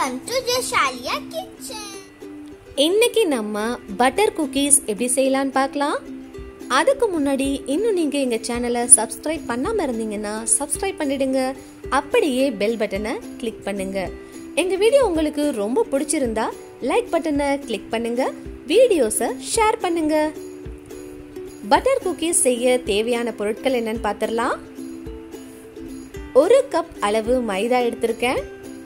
Welcome to Jashalia Kitchen. இன்னைக்கு நம்ம butter cookies எப்படி செய்யலாம்னு பார்க்கலாம் அதுக்கு முன்னாடி இன்னும் நீங்கள் எங்கள் சேனலை சப்ஸ்கிரைப் பண்ணாமல் இருந்தீங்கன்னா சப்ஸ்கிரைப் பண்ணிடுங்க அப்படியே பெல் பட்டனை கிளிக் பண்ணுங்க எங்கள் வீடியோ உங்களுக்கு ரொம்ப பிடிச்சிருந்தா லைக் பட்டனை கிளிக் பண்ணுங்க வீடியோஸை ஷேர் பண்ணுங்க பட்டர் குக்கீஸ் செய்ய தேவையான பொருட்கள் என்னன்னு பார்த்துடலாம் ஒரு கப் அளவு மைதா எடுத்திருக்கேன்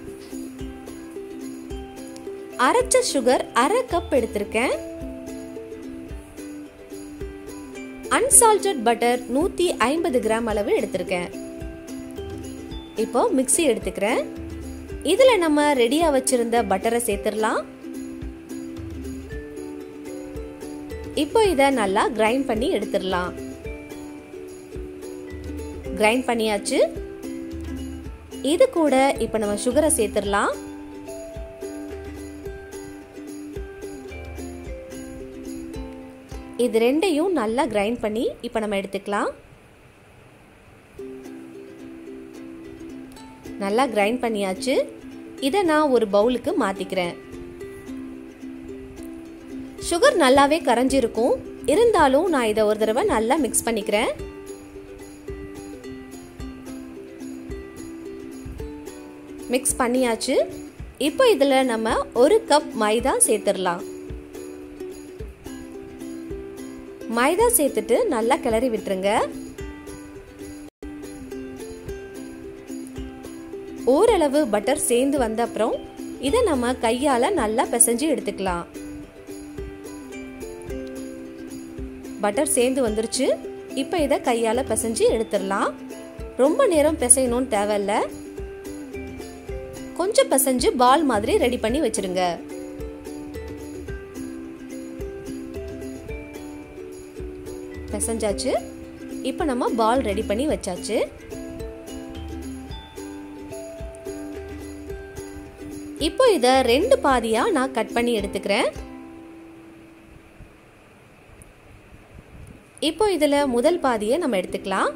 அரைச்ச சுகர் அரை கப் எடுத்திருக்கேன் அன்சால்டட் பட்டர் நூத்தி ஐம்பது கிராம் அளவு எடுத்திருக்கேன் இப்போ மிக்ஸி எடுத்துக்கிறேன் இதுல நம்ம ரெடியா வச்சிருந்த பட்டரை சேர்த்துடலாம் இப்போ இத நல்லா கிரைண்ட் பண்ணி எடுத்துடலாம் கிரைண்ட் பண்ணியாச்சு இது கூட இப்போ நம்ம சுகரை சேர்த்துடலாம் இது ரெண்டையும் நல்லா கிரைண்ட் பண்ணி இப்போ நம்ம எடுத்துக்கலாம் நல்லா கிரைண்ட் பண்ணியாச்சு இதை நான் ஒரு பவுலுக்கு மாத்திக்கிறேன் சுகர் நல்லாவே கரைஞ்சிருக்கும் இருந்தாலும் நான் இதை ஒரு தடவை நல்லா மிக்ஸ் பண்ணிக்கிறேன் மிக்ஸ் பண்ணியாச்சு இப்போ இதில் நம்ம ஒரு கப் மைதா சேர்த்துடலாம் மைதா சேர்த்துட்டு நல்லா கிளறி விட்டுருங்க ஓரளவு பட்டர் சேர்ந்து வந்த அப்புறம் இதை நம்ம கையால நல்லா பிசைஞ்சு எடுத்துக்கலாம் பட்டர் சேர்ந்து வந்துருச்சு இப்போ இதை கையால பிசைஞ்சு எடுத்துடலாம் ரொம்ப நேரம் பிசையணும்னு தேவையில்ல கொஞ்சம் பிசைஞ்சு பால் மாதிரி ரெடி பண்ணி வச்சிருங்க பிசைஞ்சாச்சு இப்போ நம்ம பால் ரெடி பண்ணி வச்சாச்சு இப்போ இதை ரெண்டு பாதியா நான் கட் பண்ணி எடுத்துக்கிறேன் இப்போ இதில் முதல் பாதியை நம்ம எடுத்துக்கலாம்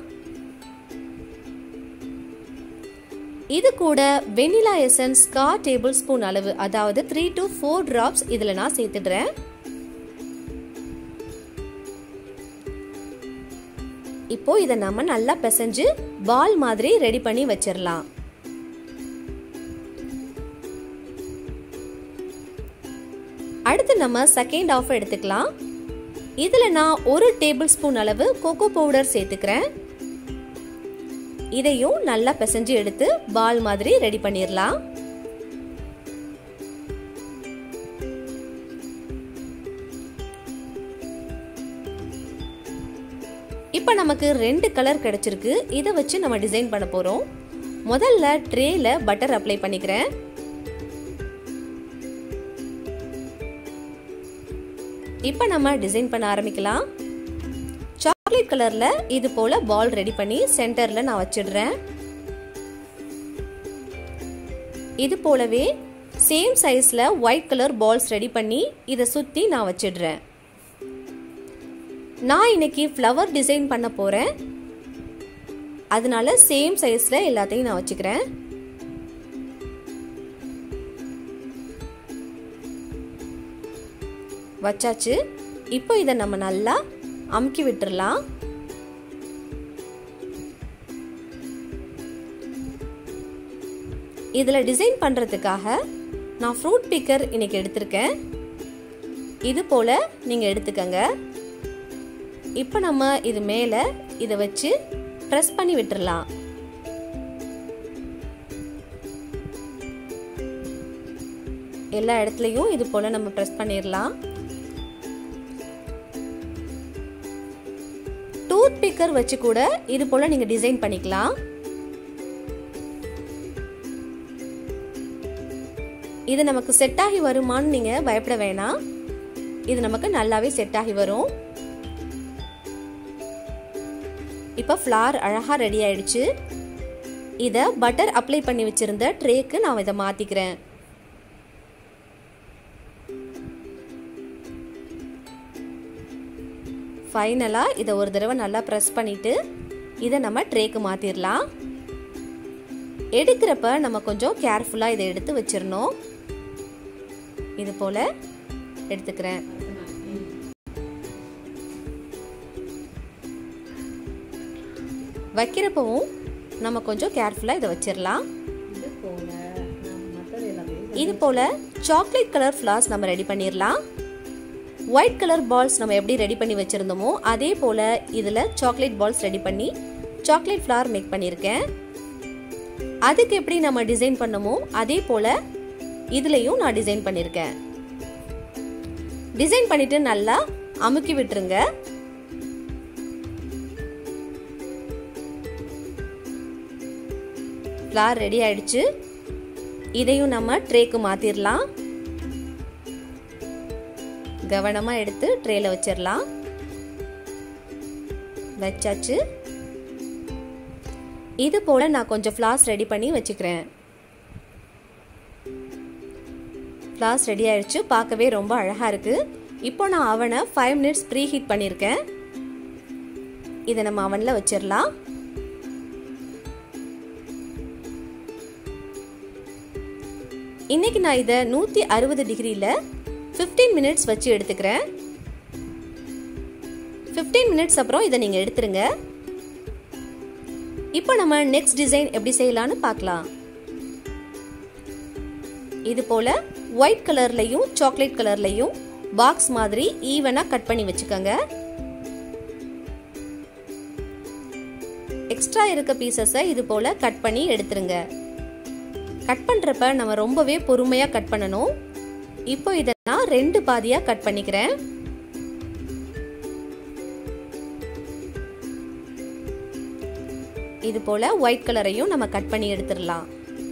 இது கூட வெனிலா எசன்ஸ் கா டேபிள் ஸ்பூன் அளவு அதாவது த்ரீ டு ஃபோர் ட்ராப்ஸ் இதில் நான் சேர்த்துடுறேன் இப்போ இதை நம்ம நல்லா பிசைஞ்சு பால் மாதிரி ரெடி பண்ணி வச்சிடலாம் அடுத்து நம்ம செகண்ட் ஆஃப் எடுத்துக்கலாம் இதில் நான் ஒரு டேபிள் ஸ்பூன் அளவு கோகோ பவுடர் சேர்த்துக்கிறேன் இதையும் நல்லா பிசைஞ்சு எடுத்து பால் மாதிரி ரெடி பண்ணிடலாம் இப்போ நமக்கு ரெண்டு கலர் கிடைச்சிருக்கு இதை வச்சு நம்ம டிசைன் பண்ண போகிறோம் முதல்ல ட்ரேல பட்டர் அப்ளை பண்ணிக்கிறேன் இப்போ நம்ம டிசைன் பண்ண ஆரம்பிக்கலாம் சாக்லேட் கலரில் இது போல் பால் ரெடி பண்ணி சென்டரில் நான் வச்சிடுறேன் இது போலவே சேம் சைஸில் ஒயிட் கலர் பால்ஸ் ரெடி பண்ணி இதை சுற்றி நான் வச்சிடுறேன் நான் இன்னைக்கு ஃப்ளவர் டிசைன் பண்ண போகிறேன் அதனால சேம் சைஸில் எல்லாத்தையும் நான் வச்சுக்கிறேன் வச்சாச்சு இப்போ இதை நம்ம நல்லா அமுக்கி விட்டுறலாம் இதில் டிசைன் பண்ணுறதுக்காக நான் ஃப்ரூட் பிக்கர் இன்னைக்கு எடுத்திருக்கேன் இது போல் நீங்கள் எடுத்துக்கங்க இப்போ நம்ம இது மேலே இதை வச்சு ப்ரெஸ் பண்ணி விட்டுறலாம் எல்லா இடத்துலையும் இது போல் நம்ம ப்ரெஸ் பண்ணிடலாம் டூத் பிக்கர் வச்சு கூட இது போல் நீங்கள் டிசைன் பண்ணிக்கலாம் இது நமக்கு செட் ஆகி வருமான்னு நீங்கள் பயப்பட வேணாம் இது நமக்கு நல்லாவே செட் ஆகி வரும் இப்போ ஃப்ளார் அழகாக ரெடி ஆயிடுச்சு இதை பட்டர் அப்ளை பண்ணி வச்சிருந்த ட்ரேக்கு நான் இதை மாற்றிக்கிறேன் ஃபைனலாக இதை ஒரு தடவை நல்லா ப்ரெஸ் பண்ணிவிட்டு இதை நம்ம ட்ரேக்கு மாற்றிடலாம் எடுக்கிறப்ப நம்ம கொஞ்சம் கேர்ஃபுல்லாக இதை எடுத்து வச்சிடணும் இது போல எடுத்துக்கிறேன் வைக்கிறப்பவும் நம்ம கொஞ்சம் கேர்ஃபுல்லாக இதை வச்சிடலாம் இது போல நம்ம மற்றது எல்லாமே இது போல சாக்லேட் கலர் ஃப்ளார்ஸ் நம்ம ரெடி பண்ணிடலாம் ஒயிட் கலர் பால்ஸ் நம்ம எப்படி ரெடி பண்ணி வச்சிருந்தோமோ அதே போல இதில் சாக்லேட் பால்ஸ் ரெடி பண்ணி சாக்லேட் ஃப்ளார் மேக் பண்ணியிருக்கேன் அதுக்கு எப்படி நம்ம டிசைன் பண்ணமோ அதே போல இதுலேயும் நான் டிசைன் பண்ணியிருக்கேன் டிசைன் பண்ணிட்டு நல்லா அமுக்கி விட்டுருங்க ஃப்ளார் ரெடி ஆயிடுச்சு இதையும் நம்ம ட்ரேக்கு மாத்திரலாம் கவனமா எடுத்து ட்ரேல வச்சிடலாம் வச்சாச்சு இது போல நான் கொஞ்சம் ஃப்ளார்ஸ் ரெடி பண்ணி வச்சுக்கிறேன் ஃப்ளார்ஸ் ரெடி ஆயிடுச்சு பார்க்கவே ரொம்ப அழகா இருக்கு இப்போ நான் அவனை ஃபைவ் மினிட்ஸ் ப்ரீ ஹீட் பண்ணியிருக்கேன் இதை நம்ம அவனில் வச்சிடலாம் இன்னைக்கு நான் இதை நூற்றி அறுபது டிகிரியில் ஃபிஃப்டீன் மினிட்ஸ் வச்சு எடுத்துக்கிறேன் ஃபிஃப்டீன் மினிட்ஸ் அப்புறம் இதை நீங்கள் எடுத்துருங்க இப்போ நம்ம நெக்ஸ்ட் டிசைன் எப்படி செய்யலாம்னு பார்க்கலாம் இது போல ஒயிட் கலர்லையும் சாக்லேட் கலர்லையும் பாக்ஸ் மாதிரி ஈவனாக கட் பண்ணி வச்சுக்கோங்க எக்ஸ்ட்ரா இருக்க பீசஸை இது போல கட் பண்ணி எடுத்துருங்க கட் பண்ணுறப்ப நம்ம ரொம்பவே பொறுமையாக கட் பண்ணணும் இப்போ இதை நான் ரெண்டு பாதியாக கட் பண்ணிக்கிறேன் இது போல ஒயிட் கலரையும் நம்ம கட் பண்ணி எடுத்துடலாம்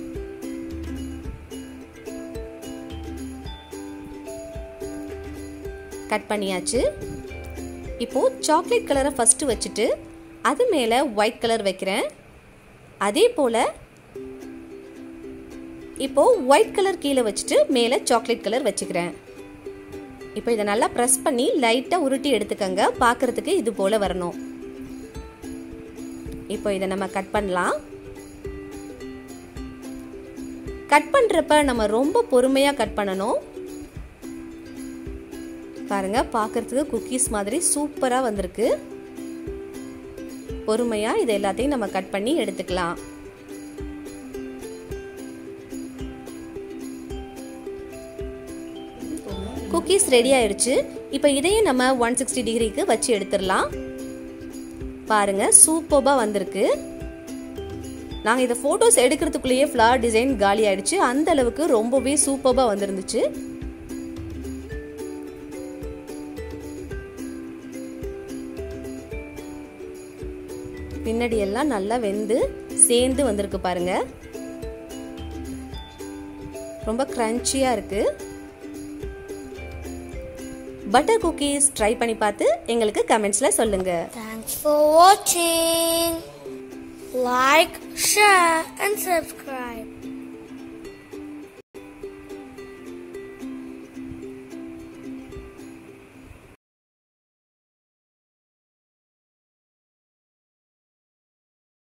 கட் பண்ணியாச்சு இப்போ சாக்லேட் கலரை ஃபர்ஸ்ட் வச்சுட்டு அது மேலே ஒயிட் கலர் வைக்கிறேன் அதே போல் இப்போ ஒயிட் கலர் கீழே வச்சுட்டு மேலே சாக்லேட் கலர் வச்சுக்கிறேன் இப்போ இதை நல்லா ப்ரெஸ் பண்ணி லைட்டாக உருட்டி எடுத்துக்கங்க பார்க்கறதுக்கு இது போல் வரணும் இப்போ இதை நம்ம கட் பண்ணலாம் கட் பண்ணுறப்ப நம்ம ரொம்ப பொறுமையாக கட் பண்ணணும் பாருங்க பார்க்கறதுக்கு குக்கீஸ் மாதிரி சூப்பராக வந்திருக்கு பொறுமையாக இது எல்லாத்தையும் நம்ம கட் பண்ணி எடுத்துக்கலாம் குக்கீஸ் ரெடி ஆயிடுச்சு இப்போ இதையும் நம்ம ஒன் சிக்ஸ்டி டிகிரிக்கு வச்சு எடுத்துடலாம் பாருங்க சூப்பராக வந்திருக்கு நாங்கள் இதை ஃபோட்டோஸ் எடுக்கிறதுக்குள்ளேயே ஃப்ளவர் டிசைன் காலி ஆயிடுச்சு அந்த அளவுக்கு ரொம்பவே சூப்பராக வந்திருந்துச்சு பின்னாடி எல்லாம் நல்லா வெந்து சேர்ந்து வந்திருக்கு பாருங்க ரொம்ப க்ரன்ச்சியாக இருக்கு பட்டர் குக்கீஸ் ட்ரை பண்ணி பார்த்து எங்களுக்கு கமெண்ட்ஸில் சொல்லுங்க Thanks for watching. Like, share, and subscribe.